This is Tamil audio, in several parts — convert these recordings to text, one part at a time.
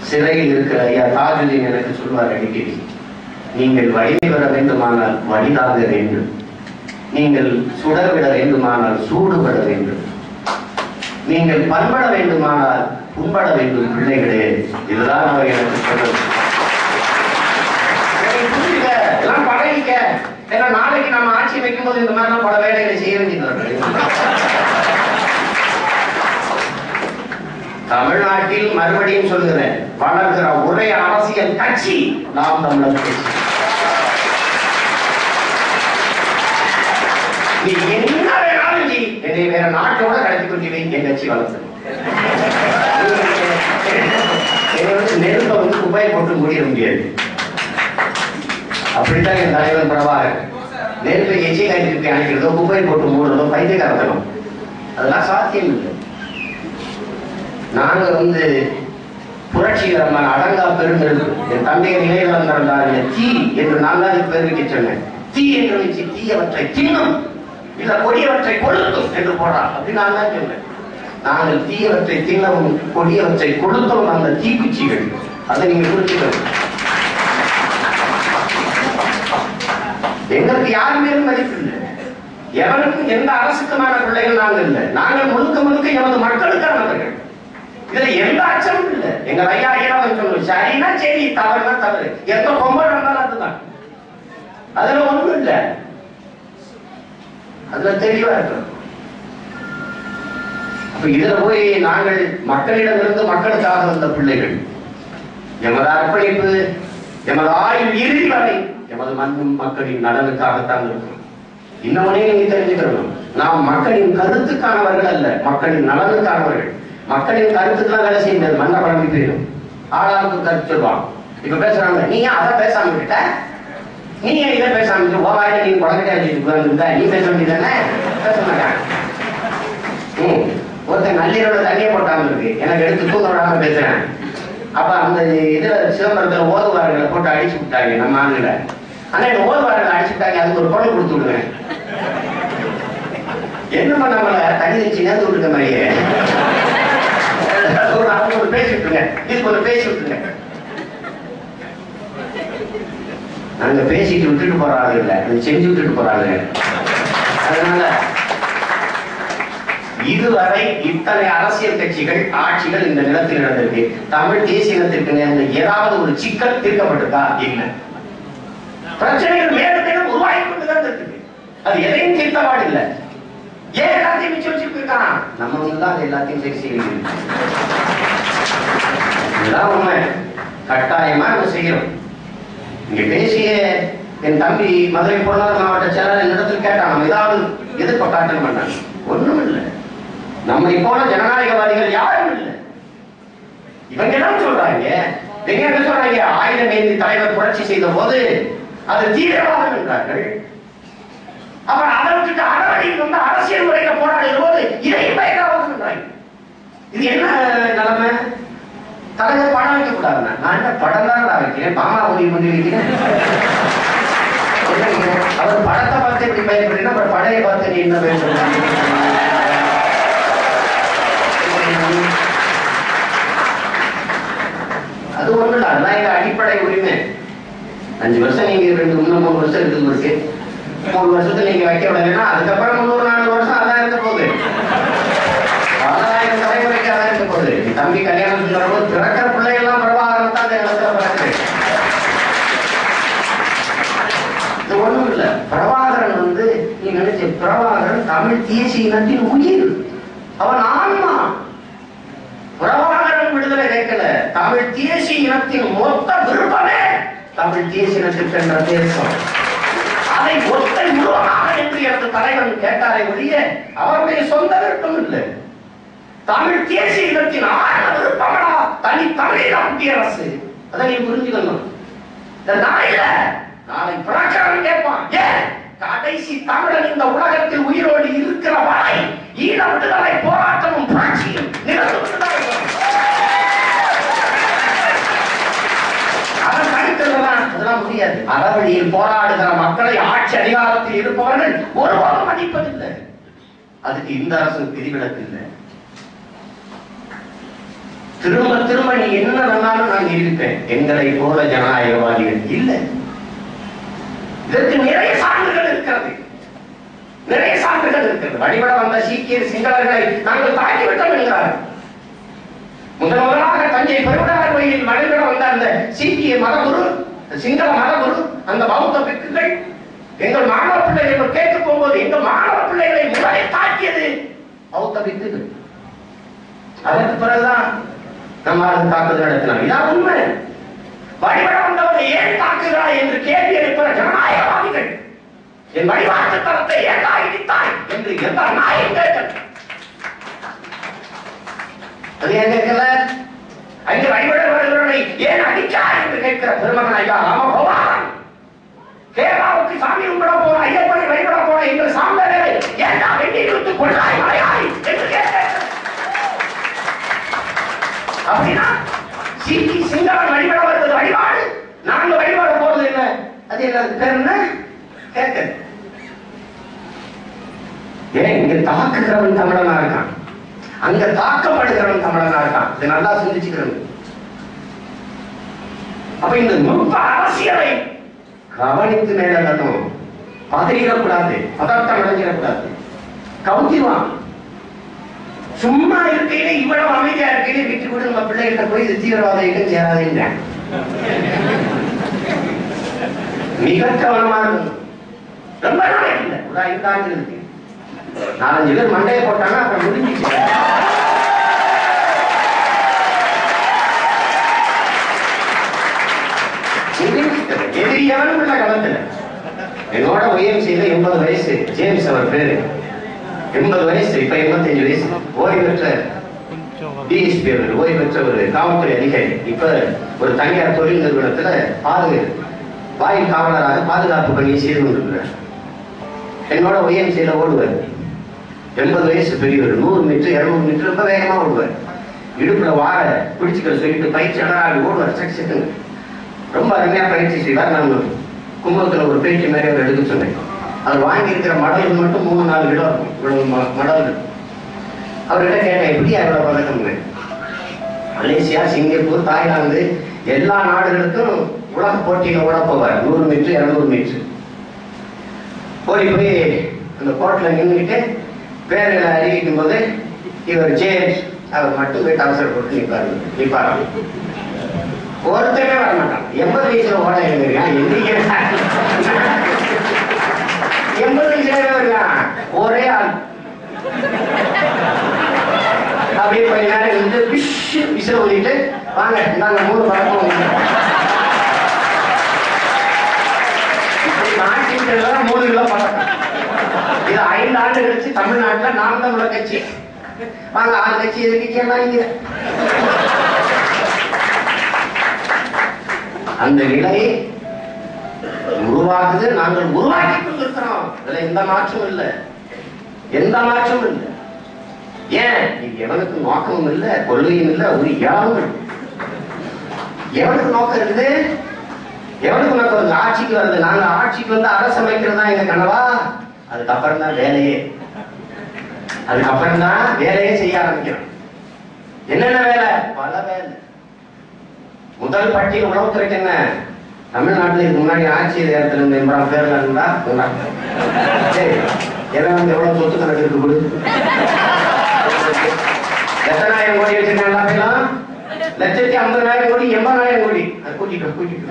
சிறையில் இருக்கிற ஐயா தாஜுதீன் எனக்கு சொல்வார் அடிக்கடி நீங்கள் வழி பெற வேண்டுமானால் வழிதாக வேண்டும் நீங்கள் சுடர்விட வேண்டுமானால் சூடுபட வேண்டும் நீங்கள் பண்பட வேண்டுமானால் புண்பட வேண்டும் பிள்ளைகளே இதுதான் அவர் எனக்கு சொன்னது இதை புரிஞ்சுக்க, எல்லாம் பழகிக்க ஏன்னா நாளைக்கு நம்ம ஆட்சி வைக்கும்போது இந்த மாதிரிலாம் பல வேலைகளை செய்ய வேண்டியது தமிழ்நாட்டில் மறுபடியும் சொல்லுகிறேன் வளர்கிற ஒரே அரசியல் கட்சி நாம் தமிழர் கட்சி நீ என்ன வேணாலும் நீ என்னை வேற நாட்டோட கடத்தி கொண்டு வை என் கட்சி வளர்த்து என்னை வந்து நெருப்பை வந்து குப்பையை போட்டு மூடிட முடியாது அப்படித்தான் என் தலைவர் பிரபாகர் நெருப்பை எச்சி காய்ச்சி அணைக்கிறதோ குப்பையை போட்டு மூடுறதோ பைத்தியக்காரத்தனம் அதெல்லாம் சாத்தியம் இல்லை நாங்க வந்து புரட்சிகரமான அடங்கா பெருந்தெடுப்பு என் தந்தையை நிலையிழந்தார் தீ என்று நான் தான் இதுக்கு பேர் வைக்க சொன்னேன் தீ என்று வச்சு தீயவற்றை தின்னும் இல்ல கொடியவற்றை கொளுத்தும் என்று போடுறான் அப்படின்னு நான் தான் சொன்னேன் நாங்கள் தீயவற்றை தின்னவும் கொடியவற்றை கொளுத்தவும் அந்த தீக்குச்சிகள் அதை நீங்க புரிஞ்சுக்கணும் எங்களுக்கு யார் மேலும் மதிப்பு இல்லை எவனுக்கும் எந்த அரசுக்குமான பிள்ளைகள் நாங்கள் இல்லை நாங்கள் முழுக்க முழுக்க எமது மக்களுக்கானவர்கள் இதுல எந்த அச்சமும் இல்லை எங்க ஐயா ஐயாவும் சொல்லுவோம் சரினா சரி தவறுனா தவறு எந்த பொம்பளை இருந்தாலும் அதுதான் அதுல ஒண்ணும் இல்லை அதுல தெளிவா இருக்கணும் அப்ப இதுல போய் நாங்கள் மக்களிடமிருந்து மக்களுக்காக வந்த பிள்ளைகள் எமது அர்ப்பணிப்பு எமது ஆயுள் இறுதி வரை எமது மண்ணும் மக்களின் நலனுக்காகத்தான் இருக்கும் இன்னொன்னே நீங்க தெரிஞ்சுக்கணும் நாம் மக்களின் கருத்துக்கானவர்கள் அல்ல மக்களின் நலனுக்கானவர்கள் மக்களின் கருத்துக்கெல்லாம் வேலை செய்ய முடியாது மண்ணை பழம்பி போயிடும் ஆளாளுக்கு கருத்து சொல்லுவான் இப்ப பேசுறாங்க நீ ஏன் அதை பேசாம விட்டுட்ட நீ ஏன் இதை பேசாம விட்டு ஓவாயில நீ குழந்தைகிட்ட உட்கார்ந்துருந்தா நீ பேச வேண்டியதானே பேச மாட்டாங்க ம் ஒருத்தன் நள்ளிரவுல தண்ணியை போட்டாம இருக்கு எனக்கு எடுத்து தூங்க விடாம பேசுறேன் அப்ப அந்த இதுல சிதம்பரத்துல ஓதுவார்களை போட்டு அடிச்சு விட்டாங்க நம்ம ஆளுங்களை ஆனா இந்த ஓதுவார்களை அடிச்சு விட்டாங்க அதுக்கு ஒரு பொருள் கொடுத்து விடுவேன் என்னமா நம்மள தண்ணி வச்சு நேர்ந்து விட்டுருக்க மாதிரியே ஒரு அவங்க ஒரு பேசி விட்டுருங்க இதுக்கு ஒரு பேசி விட்டுருங்க நாங்க பேசிட்டு விட்டுட்டு போற ஆளு இல்ல அது செஞ்சு விட்டுட்டு போற ஆளு அதனால இதுவரை இத்தனை அரசியல் கட்சிகள் ஆட்சிகள் இந்த நிலத்தில் நடந்திருக்கு தமிழ் தேசிய இனத்திற்கு நேர்ந்த ஏதாவது ஒரு சிக்கல் தீர்க்கப்பட்டிருக்கா இல்ல பிரச்சனைகள் மேலும் உருவாகி கொண்டுதான் இருக்குது அது எதையும் தீர்த்தபாடு இல்லை ஏன் எல்லாத்தையும் மிச்சம் வச்சுட்டு இருக்கான் நம்ம வந்து தான் அது எல்லாத்தையும் சரி செய்யணும் இதுதான் உண்மை கட்டாயமா நம்ம செய்யறோம் இங்க பேசிய என் தம்பி மதுரை பொருளாதார மாவட்ட செயலாளர் என்னிடத்தில் கேட்டான் நம்ம ஏதாவது எதிர்ப்ப காட்ட மாட்டாங்க ஒண்ணும் இல்லை நம்மை போல ஜனநாயகவாதிகள் யாரும் இல்லை இவங்க என்ன சொல்றாங்க இவங்க என்ன சொல்றாங்க ஆயுதம் ஏந்தி தலைவர் புரட்சி செய்த போது அது தீவிரவாதம் என்றார்கள் அப்புறம் அதை விட்டுட்டு அறவழியில் வந்து அரசியல் முறையில போராடுகிற போது இதையும் பயங்கரவாதம் என்றாங்க இது என்ன நிலைமை தலைவர் படம் வைக்க கூடாதுண்ணா நான் என்ன படம் தான் நான் வைக்கிறேன் பாமா முடிவு பண்ணி வைக்கிறேன் என்னங்க, அவர் படத்தை பார்த்து எப்படி பயப்படுறீங்கன்னா அப்புறம் படையை பார்த்து நீ என்ன பயப்படுறீங்க அது ஒண்ணு இல்ல அதுதான் எங்க அடிப்படை உரிமை அஞ்சு வருஷம் நீங்க ரெண்டு இன்னும் மூணு வருஷம் இருக்குது இருக்கு மூணு வருஷத்துல நீங்க வைக்க விடலைன்னா அதுக்கப்புறம் முந்நூறு நானூறு வருஷம் அதான் இருக்க போகுது ஆறாயிரம் தலைமுறைக்கு அதான் இருக்க போகுது என் தம்பி கல்யாணம் சொல்லும்போது பிறக்கிற பிள்ளைகள்லாம் பிரபாகரம் தான் அந்த இடத்துல பிறகு இது ஒண்ணும் இல்ல பிரபாகரன் வந்து நீ நினைச்ச பிரபாகரன் தமிழ் தேசிய இனத்தின் உயிர் அவன் ஆன்மா பிரபாகரன் விடுதலை கேட்கல தமிழ் தேசிய இனத்தின் மொத்த விருப்பமே தமிழ் தேசிய இனத்திற்கு என்ற தேசம் அதை ஒத்தை உருவமாக என்று எனது தலைவன் கேட்டாரே ஒழிய அவருடைய சொந்த விருப்பம் இல்லை தமிழ் தேசிய இனத்தின் ஆழ்ந்த விருப்பமடா தனி தமிழீழ குடியரசு அதை நீ புரிஞ்சுக்கணும் இந்த நாளையில நாளை பிரச்சாரம் கேட்பான் ஏன் கடைசி தமிழன் இந்த உலகத்தில் உயிரோடு இருக்கிற வரை ஈழ விடுதலை போராட்டமும் புரட்சியும் நிகழ்ந்து கொண்டுதான் இருக்கும். அவன் தனித்ததுதான் அதெல்லாம் முடியாது அறவழியில் போராடுகிற மக்களை ஆட்சி அதிகாரத்தில் இருப்பவர்கள் ஒருவரும் மதிப்பதில்லை அதுக்கு இந்த அரசு விதிவிலக்கு இல்லை திரும்ப திரும்ப நீ என்ன வேணாலும் நான் இருப்பேன் எங்களை போல ஜனநாயகவாதிகள் இல்லை இதற்கு நிறைய சான்றுகள் இருக்கிறது நிறைய சான்றுகள் இருக்கிறது வழிபட வந்த சீக்கியர் சிங்களர்களை நாங்கள் தாக்கிவிட்டோம் என்கிறார்கள் முதன் முதலாக தஞ்சை பெருவிடார் கோயிலில் வழிபட வந்த அந்த சீக்கிய மதகுரு சிங்கள மதகுரு அந்த பௌத்த பிக்குகள் எங்கள் மாணவ பிள்ளைகள் கேட்க போகும்போது எங்கள் மாணவ பிள்ளைகளை முதலில் தாக்கியது பௌத்த பிக்குகள் அதற்கு பிறகுதான் நம்ம அதுக்கு தாக்குதல் நடத்தினார் இதான் உண்மை வழிபட வந்தவரை ஏன் தாக்குகிறாய் என்று கேள்வி எழுப்புற ஜனநாயகவாதிகள் என் வழிபாட்டு தரத்தை ஏன் இடித்தாய் என்று எந்த நாயும் கேட்கல அது ஏன் கேட்கல அங்கே வழிபட வருகிறவனை ஏன் அடிச்சாய் என்று கேட்கிற பெருமகன் ஐயா ராமகோபாலன் கேரளாவுக்கு சாமி கும்பிட போன ஐயப்பனை வழிபட போன எங்கள் சாமியாரை ஏன்டா வெட்டி இழுத்து கொள்ளாய் மலையாய் என்று கேட்கிறேன் அப்படின்னா சீக்கி சிங்களம் வழிபட வருவது வழிபாடு நாங்க வழிபாட போறது என்ன அது என்ன அது பேர் என்ன கேட்க ஏன் இங்க தாக்குகிறவன் தமிழனா இருக்கான் அங்க தாக்கப்படுகிறவன் தமிழனா இருக்கான் இதை நல்லா சிந்திச்சுக்கிறவன் அப்ப இந்த நுட்ப அரசியலை கவனித்து மேலும் பதறிடக்கூடாது பதட்டம் அடைஞ்சிடக்கூடாது கவுத்திவான் சும்மா இருக்கையில இவ்வளவு அமைதியா இருக்கையில வீட்டுக்கு கூட நம்ம பிள்ளைகிட்ட போய் இது தீவிரவாத இடம் சேராதீங்க மிக கவனமா இருக்கணும் ரொம்ப நாள் இல்லை ஒரு ஐந்து ஆண்டு இருக்கு நாலஞ்சு பேர் மண்டையை போட்டாங்க அப்புறம் முடிஞ்சிச்சு முடிஞ்சிட்டது. எதிரியவன் உள்ள களத்துல என்னோட உயரம் செய்த எண்பது வயசு ஜேம்ஸ் அவர் பேரு எண்பது வயசு இப்ப எண்பத்தஞ்சு வயசு ஓய்வு பெற்ற டிஎஸ்பி அவர் ஓய்வு பெற்ற ஒரு காவல்துறை அதிகாரி இப்ப ஒரு தனியார் தொழில் நிறுவனத்துல பாதுகா வாயில் காவலராக பாதுகாப்பு பணியை செய்து கொண்டிருக்கிறார் என்னோட உயரம் செய்த ஓடுவார் எண்பது வயசு பெரியவர் நூறு மீட்டர் இருநூறு மீட்டர் ரொம்ப வேகமா ஓடுவார் இடுப்புல வார பிடிச்சுக்கிற சொல்லிட்டு பயிற்சியாளராக ஓடுவார் சக் சக்குன்னு ரொம்ப அருமையா பயிற்சி செய்வார் நான் கும்பகத்துல ஒரு பேச்சு மாதிரி அவர் எடுக்க சொன்னேன் அவர் வாங்கி இருக்கிற மடல்கள் மட்டும் மூணு நாலு கிலோ இருக்கும் இவ்வளவு ம- மடல்கள் அவர்கிட்ட கேட்டேன் எப்படி அவ்வளவு பதக்கம்னு மலேசியா சிங்கப்பூர் தாய்லாந்து எல்லா நாடுகளுக்கும் உலக போட்டியில ஓட போவார் நூறு மீட்டர் இருநூறு மீட்டர் ஓடி போய் அந்த கோர்ட்ல நின்றுக்கிட்டு பேர்களை அறிவிக்கும் போது இவர் ஜேம்ஸ் அவர் மட்டும் போயிட்டு அவசரப்பட்டு நிற்பாரு நிற்பாராம் ஒருத்தருமே வர மாட்டான் எண்பது வயசுல ஓட எழுந்திருக்கான் எந்திரிக்கிறான் எண்பது வயசுல இருக்கான் ஒரே ஆள் அப்படியே கொஞ்ச நேரம் இருந்து பிஷ் பிச ஊதிட்டு வாங்க நாங்க மூணு பழக்கம் இப்படி நாட்டில் மூணு கிலோ பழக்கம் இது ஐந்து ஆண்டு கழிச்சு தமிழ்நாட்டுல நாம் தமிழர் கட்சி வாங்க ஆறு கட்சி எது கட்சி எல்லாம் இங்க அந்த நிலை உருவாகுது நாங்கள் உருவாக்கி கொண்டிருக்கிறோம் இதுல எந்த மாற்றமும் இல்லை எந்த மாற்றமும் இல்லை ஏன் இது எவனுக்கு நோக்கமும் இல்லை கொள்கையும் இல்லை ஒரு யாரும் இல்லை. எவனுக்கு நோக்கம் இருக்குது எவனுக்கு நோக்கம் வருது ஆட்சிக்கு வருது நாங்க ஆட்சிக்கு வந்து அரசு அமைக்கிறது தான் எங்க கனவா அதுக்கப்புறம் தான் வேலையே அதுக்கப்புறம் தான் வேலையே செய்ய ஆரம்பிக்கிறோம் என்னென்ன வேலை பல வேலை முதல் பட்டியல் உளவுத்துறைக்கு என்ன தமிழ்நாட்டுல இதுக்கு முன்னாடி ஆட்சி நேரத்தில் இருந்த எண்பதாம் பேர்ல இருந்தா இருந்தா. சரி எல்லாம் வந்து எவ்வளவு சொத்து கணக்கு இருக்கு கொடு எத்தனாயிரம் கோடி வச்சிருக்காங்க எல்லாத்தையும் லட்சத்தி ஐம்பதாயிரம் கோடி எண்பதாயிரம் கோடி அது கூட்டிட்டு கூட்டிட்டு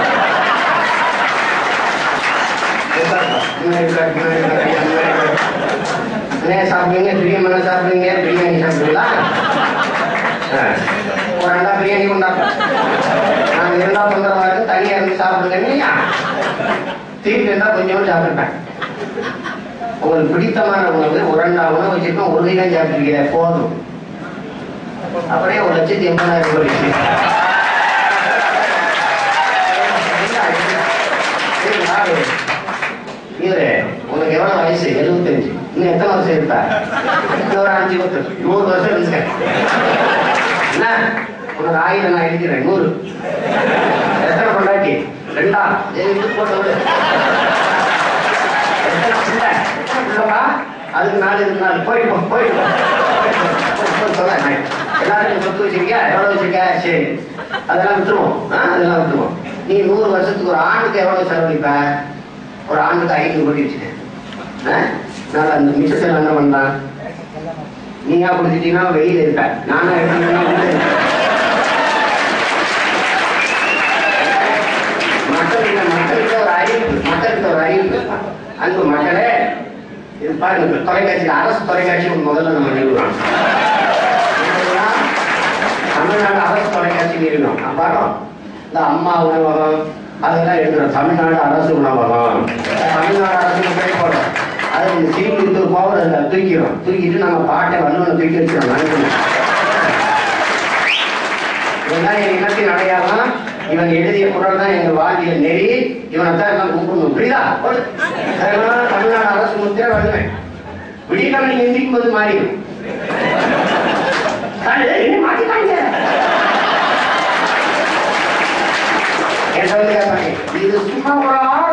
என்ன சாப்பிடுவீங்க பிரியாணி சாப்பிடுவீங்க பிரியாணி சாப்பிடுவீங்களா ஆ. ஒரு ரெண்டா பிரியாணி கொண்டாப்போம் நாங்க இரண்டா தொந்தரவா இருக்கு தனியா இருந்து சாப்பிடுங்க இல்லையா திருப்பி இருந்தா கொஞ்சம் சாப்பிட்டுப்பேன் உங்களுக்கு பிடித்தமான உணவு ஒரு ரெண்டா உணவு வச்சிருக்கோம் ஒரு தான் சாப்பிட்டுருக்கீங்க போதும் அப்படியே ஒரு லட்சத்தி எண்பதாயிரம் கோடி இவரு உனக்கு எவ்வளவு வயசு எழுபத்தஞ்சு இன்னும் எத்தனை வருஷம் இருப்ப இன்னும் ஒரு அஞ்சு வருஷம் நூறு வருஷம் இருந்துச்சேன் என்ன உனக்கு ஆயிரம் நான் எழுதிக்கிறேன் நூறு எத்தனை பொண்டாட்டி ரெண்டா ஏய், இது போட்டு விடு. எத்தனை பிள்ளை? எத்தனை பிள்ளைப்பா? அதுக்கு நாலு இதுக்கு நாலு போயிட்டு போ போயிட்டு போ. போயிட்டு போ. போய் சொல்ல நான் எல்லாருக்கும் சொத்து வச்சிருக்கியா எவ்வளவு வச்சிருக்க சரி அதெல்லாம் விட்டுருவோம் ஆ, அதெல்லாம் விட்டுருவோம் நீ நூறு வருஷத்துக்கு ஒரு ஆண்டுக்கு எவ்வளவு செலவழிப்ப ஒரு ஆண்டுக்கு ஐநூறு கோடி வச்சுக்க ஆ? நான் அந்த மிச்சத்தில் என்ன பண்ணலாம் நீயா கொடுத்துட்டீங்கன்னா வெளியில இருப்ப நானா எடுத்தீங்கன்னா உள்ள இருப்பேன். மக்களுக்கு மக்களுக்கு ஒரு அறிவிப்பு மக்களுக்கு ஒரு அறிவிப்பு அன்பு மக்களே இது பாருங்க தொலைக்காட்சியில் அரசு தொலைக்காட்சி முதல்ல நம்ம நிறுவனம் தமிழ்நாடு அரசு தொலைக்காட்சி நிறுவனம் அப்புறம் இந்த அம்மா உணவகம் அதெல்லாம் எடுக்கிறோம் தமிழ்நாடு அரசு உணவகம் தமிழ்நாடு அரசு போய் போடுறோம் அது இந்த சீட்டு பவர் அதில் தூக்கிறோம் தூக்கிட்டு நம்ம பாட்டை வல்லுவனை தூக்கி வச்சிடும் நினைக்கணும் இதெல்லாம் என் இனத்தின் அடையாளம் இவன் எழுதிய குரல் தான் எங்க வாழ்வியல் நெறி இவனை தான் எல்லாம் கூப்பிடணும் புரியுதா போடு. அதனால தமிழ்நாடு அரசு முத்திரை வருவேன் விடியக்காம நீங்க எந்திரிக்கும் போது மாறிடும் சாரு, என்ன மாத்திட்டாங்க என் சொல்லி கேட்பாங்க இது சும்மா ஒரு